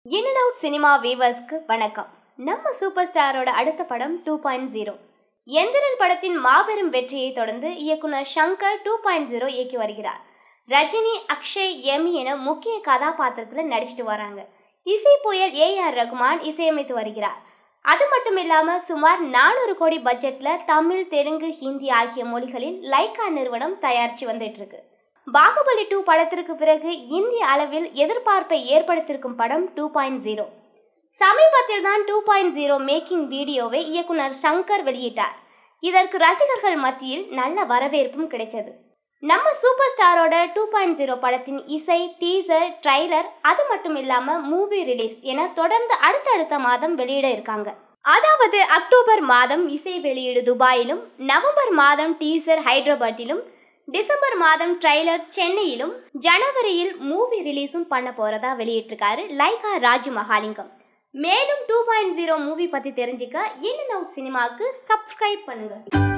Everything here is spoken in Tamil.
இன் அண்ட் அவுட் சினிமா வீவர்ஸ்க்கு வணக்கம் நம்ம சூப்பர் ஸ்டாரோட அடுத்த படம் டூ பாயிண்ட் ஜீரோ எந்திரன் படத்தின் மாபெரும் வெற்றியை தொடர்ந்து இயக்குனர் ஷங்கர் டூ பாயிண்ட் ஜீரோ இயக்கி வருகிறார் ரஜினி அக்ஷய் எமி என முக்கிய கதாபாத்திரத்தில் நடிச்சிட்டு வராங்க இசை புயல் ஏ ஆர் ரகுமான் இசையமைத்து வருகிறார் அது மட்டும் இல்லாமல் சுமார் நானூறு கோடி பட்ஜெட்டில் தமிழ் தெலுங்கு ஹிந்தி ஆகிய மொழிகளில் லைக்கா நிறுவனம் தயாரித்து வந்துட்டு இருக்கு பாகுபலி டூ படத்திற்கு பிறகு இந்திய அளவில் எதிர்பார்ப்பை ஏற்படுத்தியிருக்கும் படம் டூ பாயிண்ட் ஜீரோ சமீபத்தில் தான் டூ பாயிண்ட் ஜீரோ மேக்கிங் வீடியோவை இயக்குனர் சங்கர் வெளியிட்டார் இதற்கு ரசிகர்கள் மத்தியில் நல்ல வரவேற்பும் கிடைச்சது நம்ம சூப்பர் ஸ்டாரோட டூ பாயிண்ட் ஜீரோ படத்தின் இசை டீசர் ட்ரைலர் அது மட்டும் இல்லாமல் மூவி ரிலீஸ் என தொடர்ந்து அடுத்தடுத்த மாதம் வெளியிட இருக்காங்க அதாவது அக்டோபர் மாதம் இசை வெளியீடு துபாயிலும் நவம்பர் மாதம் டீசர் ஹைதராபாத்திலும் டிசம்பர் மாதம் ட்ரைலர் சென்னையிலும் ஜனவரியில் மூவி ரிலீஸும் பண்ண போறதா வெளியிட்டிருக்காரு லைகா ராஜு மகாலிங்கம் மேலும் டூ பாயிண்ட் ஜீரோ மூவி பற்றி தெரிஞ்சுக்க இன் அண்ட் அவுட் சினிமாவுக்கு சப்ஸ்கிரைப் பண்ணுங்க